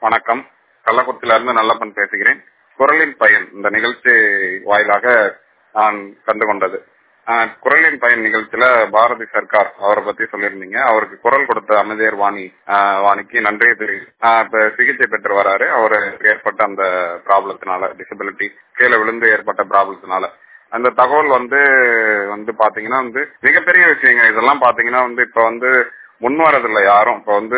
வணக்கம் கள்ளக்குறிச்சியில இருந்து நல்லப்பன் பேசுகிறேன் குரலின் பயன் இந்த நிகழ்ச்சி வாயிலாக நான் கண்டு கொண்டது ஆஹ் குரலின் பயன் நிகழ்ச்சியில பாரதி சர்க்கார் அவரை பத்தி சொல்லியிருந்தீங்க அவருக்கு குரல் கொடுத்த அமைதியர் வாணி ஆஹ் வாணிக்கு நன்றியை தெரிவி ஆஹ் இப்ப சிகிச்சை பெற்று வராரு அவரு ஏற்பட்ட அந்த ப்ராப்ளத்தினால டிசபிலிட்டி கீழே விழுந்து ஏற்பட்ட ப்ராப்ளத்தினால அந்த தகவல் வந்து வந்து பாத்தீங்கன்னா வந்து மிகப்பெரிய விஷயங்க இதெல்லாம் பாத்தீங்கன்னா வந்து இப்ப வந்து முன் வரதில்ல யாரும் இப்ப வந்து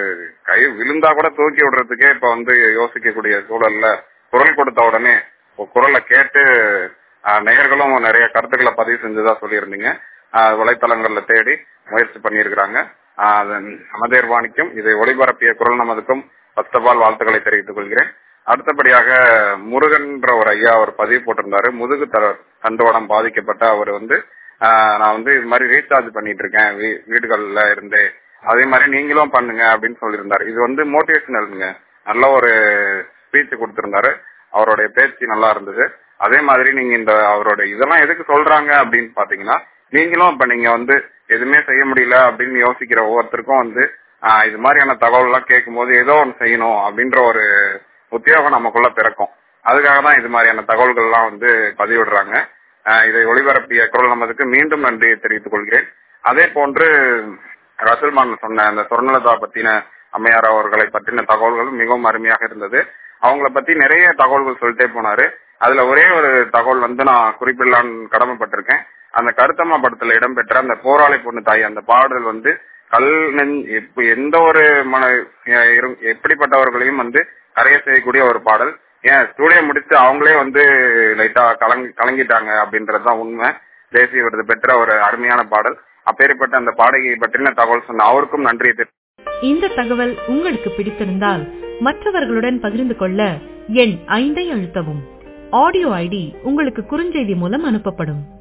கை விழுந்தா கூட தூக்கி விடுறதுக்கே இப்ப வந்து யோசிக்கக்கூடிய சூழல்ல குரல் கொடுத்த உடனே குரலை கேட்டு ஆஹ், நேயர்களும் நிறைய கருத்துக்களை பதிவு செஞ்சதா சொல்லியிருந்தீங்க ஆஹ், வலைத்தளங்கள்ல தேடி முயற்சி பண்ணியிருக்கிறாங்க ஆஹ், அதன் அமதேர்வாணிக்கும் இதை ஒளிபரப்பிய குரல் நமதுக்கும் ஃபர்ஸ்ட் ஆஃப் ஆல் வாழ்த்துக்களை தெரிவித்துக் கொள்கிறேன் அடுத்தபடியாக முருகன்ற ஒரு ஐயா அவர் பதிவு போட்டிருந்தாரு முதுகு தர தண்டுவடம் பாதிக்கப்பட்ட அவர் வந்து ஆஹ், நான் வந்து இது மாதிரி ரீசார்ஜ் பண்ணிட்டு இருக்கேன் வீ- வீடுகள்ல இருந்து அதே மாதிரி நீங்களும் பண்ணுங்க அப்படின்னு சொல்லியிருந்தாரு இது வந்து மோட்டிவேஷனல்ங்க நல்ல ஒரு ஸ்பீச் கொடுத்திருந்தாரு அவருடைய பேச்சு நல்லா இருந்தது அதே மாதிரி நீங்க இந்த அவரோட இதெல்லாம் எதுக்கு சொல்றாங்க அப்படின்னு பாத்தீங்கன்னா நீங்களும் இப்ப நீங்க வந்து எதுவுமே செய்ய முடியல அப்படின்னு யோசிக்கிற ஒவ்வொருத்தருக்கும் வந்து ஆஹ், இது மாதிரியான தகவல் எல்லாம் கேட்கும் போது ஏதோ ஒன்று செய்யணும் அப்படின்ற ஒரு உத்தியோகம் நமக்குள்ள பிறக்கும் அதுக்காக தான் இது மாதிரியான தகவல்கள் எல்லாம் வந்து பதிவிடுறாங்க ஆஹ், இதை ஒளிபரப்பிய குரல் நமதுக்கு மீண்டும் நன்றியை தெரிவித்துக் கொள்கிறேன் அதே போன்று ரசல்மான் சொன்ன அந்த சொர்ணலதா பத்தின அம்மையார் அவர்களை பற்றின தகவல்கள் மிகவும் அருமையாக இருந்தது அவங்கள பத்தி நிறைய தகவல்கள் சொல்லிட்டே போனாரு அதுல ஒரே ஒரு தகவல் வந்து நான் குறிப்பிடலான்னு கடமைப்பட்டிருக்கேன் அந்த கருத்தம்மா படத்துல இடம்பெற்ற அந்த போராளி பொண்ணு தாய் அந்த பாடல் வந்து கல் நெஞ் எப்ப எந்த ஒரு மன எ- இரு- எப்படிப்பட்டவர்களையும் வந்து கரைய செய்யக்கூடிய ஒரு பாடல் ஏன் ஸ்டூடியோ முடிச்சு அவங்களே வந்து லைட்டா கலங்கி கலங்கிட்டாங்க அப்படின்றதுதான் உண்மை தேசிய விருது பெற்ற ஒரு அருமையான பாடல் அப்பேற்பட்ட அந்த பாடகியை பற்றின தகவல் சொன்ன அவருக்கும் நன்றியை தெரிவித்துக் இந்த தகவல் உங்களுக்கு பிடித்திருந்தால் மற்றவர்களுடன் பகிர்ந்து கொள்ள எண் ஐந்தை அழுத்தவும் ஆடியோ ஐடி உங்களுக்கு குறுஞ்செய்தி மூலம் அனுப்பப்படும்